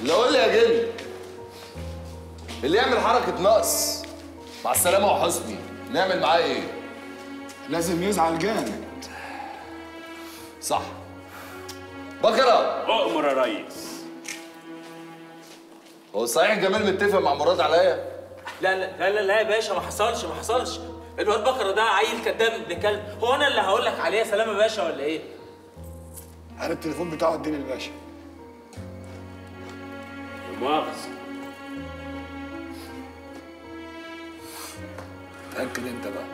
لا قول لي يا جن اللي يعمل حركة نقص مع السلامة وحسني نعمل معاه ايه؟ لازم يزعل جامد صح بكرة اؤمر يا ريس هو صحيح جمال متفق مع مراد عليا؟ لا لا لا لا, لا يا باشا ما حصلش ما حصلش الواد بكر ده عيل كداب ابن كلب هو انا اللي هقول لك عليه يا سلام يا باشا ولا ايه؟ هات التليفون بتاعه اديني الباشا مؤاخذة تأكد انت بقى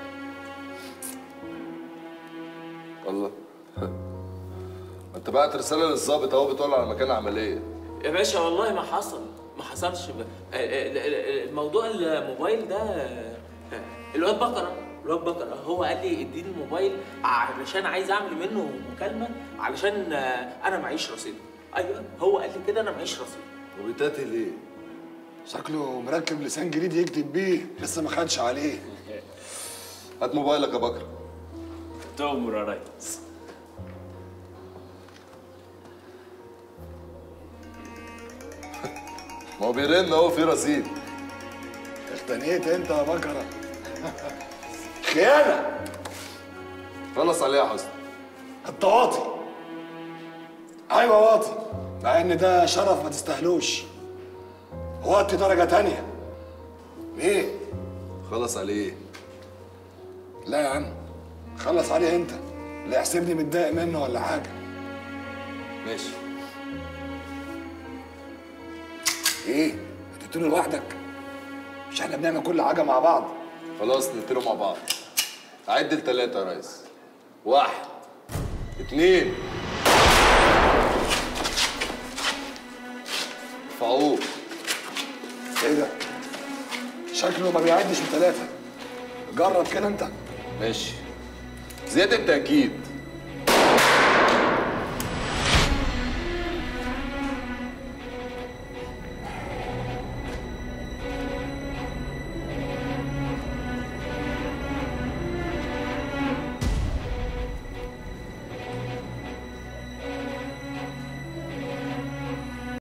الله ما انت بعت رسالة للظابط اهو بتقول على مكان العملية يا باشا والله ما حصل ما حصلش ب- ال- ال- ال- الموضوع الموبايل ده آه، الواد بكره الواد بكره هو قال لي اديني الموبايل علشان عايز اعمل منه مكالمه علشان آه، انا معيش رصيد ايوه هو قال لي كده انا معيش رصيد وبتاتي ليه؟ شكله مركب لسان جديد يكتب بيه لسه ما خدش عليه هات موبايلك يا بكر تؤمر يا ريس ما هو بيرن اهو في رصيد اختنيت انت يا بكره خيانه خلص عليها يا حسني انت واطي ايوه واطي مع ان ده شرف ما تستاهلوش واطي درجه تانية ايه خلص عليه لا يا عم خلص عليه انت لا يحسبني متضايق منه ولا حاجه ماشي ايه هتقتله لوحدك مش احنا بنعمل كل حاجه مع بعض خلاص نقتله مع بعض عد لتلاتة يا ريس واحد اتنين ارفعوه ايه ده شكله ما بيعدش من ثلاثه جرب كده انت ماشي زيادة تأكيد